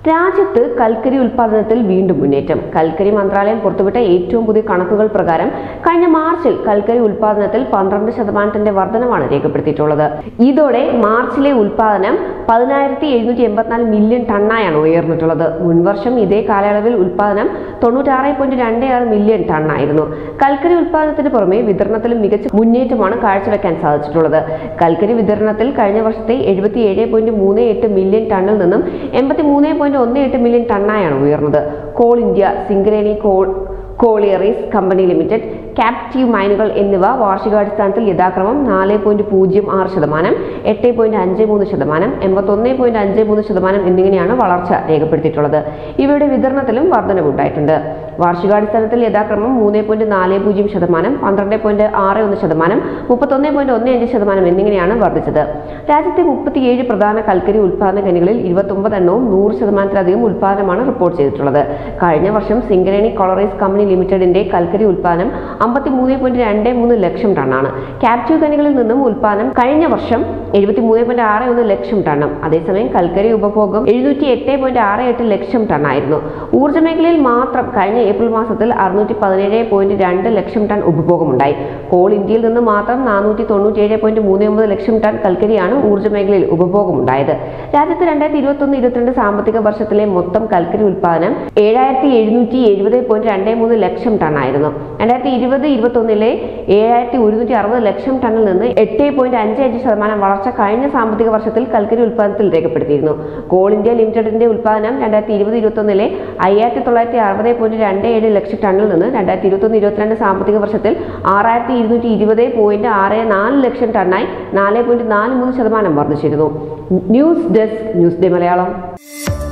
രാജ്യത്ത് കൽക്കരി ഉൽപ്പാദനത്തിൽ വീണ്ടും മുന്നേറ്റം കൽക്കരി മന്ത്രാലയം പുറത്തുവിട്ട ഏറ്റവും പുതിയ കണക്കുകൾ പ്രകാരം കഴിഞ്ഞ മാർച്ചിൽ കൽക്കരി ഉൽപ്പാദനത്തിൽ പന്ത്രണ്ട് ശതമാനത്തിന്റെ വർധനമാണ് രേഖപ്പെടുത്തിയിട്ടുള്ളത് ഇതോടെ മാർച്ചിലെ ഉൽപ്പാദനം പതിനായിരത്തി എഴുന്നൂറ്റി എൺപത്തിനാല് മില്യൺ ടണ്ണായാണ് ഉയർന്നിട്ടുള്ളത് മുൻവർഷം ഇതേ കാലയളവിൽ ഉൽപ്പാദനം തൊണ്ണൂറ്റാറ് പോയിന്റ് രണ്ട് ആറ് മില്യൺ ടണ്ണായിരുന്നു കൽക്കരി ഉൽപ്പാദനത്തിന് പുറമെ വിതരണത്തിലും മികച്ച മുന്നേറ്റമാണ് കാഴ്ചവെക്കാൻ സാധിച്ചിട്ടുള്ളത് കൽക്കരി വിതരണത്തിൽ കഴിഞ്ഞ വർഷത്തെ എഴുപത്തി ഏഴ് പോയിന്റ് മൂന്ന് എട്ട് മില്യൺ ടണ്ണിൽ നിന്നും എൺപത്തി മൂന്ന് പോയിന്റ് ഒന്ന് എട്ട് മില്യൺ ടണ്ണായാണ് ഉയർന്നത് coal India Singareni coal collieries company limited captive മൈനുകൾ എന്നിവ വാർഷികാടിസ്ഥാനത്തിൽ യഥാക്രമം നാല് പോയിന്റ് പൂജ്യം ആറ് ശതമാനം എട്ട് പോയിന്റ് അഞ്ച് മൂന്ന് ശതമാനം എൺപത്തൊന്ന് പോയിന്റ് അഞ്ച് മൂന്ന് ശതമാനം എന്നിങ്ങനെയാണ് വളർച്ച രേഖപ്പെടുത്തിയിട്ടുള്ളത് ഇവയുടെ വിതരണത്തിലും വർധനവുണ്ടായിട്ടുണ്ട് വാർഷികാടിസ്ഥാനത്തിൽ യഥാക്രമം മൂന്ന് പോയിന്റ് നാല് പൂജ്യം ശതമാനം പന്ത്രണ്ട് പോയിന്റ് ആറ് ഒന്ന് ശതമാനം മുപ്പത്തൊന്ന് പോയിന്റ് ഒന്ന് അഞ്ച് ശതമാനം എന്നിങ്ങനെയാണ് വർദ്ധിച്ചത് രാജ്യത്തെ മുപ്പത്തിയേഴ് പ്രധാന കൽക്കരി ഉൽപ്പാദന ഖനികളിൽ ഇരുപത്തൊമ്പത് എണ്ണവും നൂറ് ശതമാനത്തിലധികം ഉൽപ്പാദനമാണ് റിപ്പോർട്ട് ചെയ്തിട്ടുള്ളത് കഴിഞ്ഞ വർഷം സിംഗറേണി കൊളറൈസ് കമ്പനി ലിമിറ്റഡിന്റെ കൽക്കരി ഉൽപ്പാദനം അമ്പത്തി മൂന്ന് പോയിന്റ് രണ്ട് മൂന്ന് ലക്ഷം ടണ്ണാണ് ക്യാപ്റ്റീവ് ഖനികളിൽ നിന്നും ഉൽപ്പാദനം കഴിഞ്ഞ വർഷം എഴുപത്തി മൂന്ന് പോയിന്റ് ആറ് ഒന്ന് ലക്ഷം ടണ്ണും അതേസമയം കൽക്കരി ഉപഭോഗം എഴുന്നൂറ്റി എട്ട് പോയിന്റ് ആറ് എട്ട് ലക്ഷം ടണ്ണായിരുന്നു ഊർജ്ജ മേഖലയിൽ മാത്രം കഴിഞ്ഞ ഏപ്രിൽ മാസത്തിൽ അറുന്നൂറ്റി പതിനേഴ് പോയിന്റ് രണ്ട് ലക്ഷം ടൺ ഉപഭോഗമുണ്ടായി കോൾ ഇന്ത്യയിൽ നിന്ന് മാത്രം നാനൂറ്റി തൊണ്ണൂറ്റിയേഴ് പോയിന്റ് മൂന്ന് ഒമ്പത് ലക്ഷം ടൺ കൽക്കരിയാണ് ഊർജ്ജ മേഖലയിൽ ഉപഭോഗമുണ്ടായത് രാജ്യത്ത് രണ്ടായിരത്തി ഇരുപത്തി ഒന്ന് ഇരുപത്തിരണ്ട് സാമ്പത്തിക വർഷത്തിലെ മൊത്തം കൽക്കരി ഉൽപ്പാദനം ഏഴായിരത്തി എഴുന്നൂറ്റി എഴുപത് പോയിന്റ് രണ്ട് മൂന്ന് ലക്ഷം ടൺ ആയിരുന്നു രണ്ടായിരത്തി ഇരുപത് ഇരുപത്തി ഒന്നിലെ ഏഴായിരത്തി ഒരുന്നൂറ്റി അറുപത് ലക്ഷം ടണ്ണിൽ നിന്ന് എട്ട് പോയിന്റ് അഞ്ച് അഞ്ച് ശതമാനം വളർച്ച കഴിഞ്ഞ സാമ്പത്തിക വർഷത്തിൽ കൽക്കരി ഉൽപ്പാദനത്തിൽ രേഖപ്പെടുത്തിയിരുന്നു കോൾ ഇന്ത്യ ലിമിറ്റഡിന്റെ ഉൽപ്പാദനം രണ്ടായിരത്തി ഇരുപത് ഇരുപത്തി ഒന്നിലെ അയ്യായിരത്തി തൊള്ളായിരത്തി അറുപത് പോയിന്റ് രണ്ട് ഏഴ് ലക്ഷം ടണ്ണിൽ നിന്ന് രണ്ടായിരത്തി ഇരുപത്തി ഒന്ന് ഇരുപത്തിരണ്ട് സാമ്പത്തിക വർഷത്തിൽ ആറായിരത്തി ഇരുന്നൂറ്റി ഇരുപത് പോയിന്റ് ആറ് നാല് ലക്ഷം ടണ്ണായി നാല് പോയിന്റ് നാല് മൂന്ന് ശതമാനം വർദ്ധിച്ചിരുന്നു news desk news day Malayalam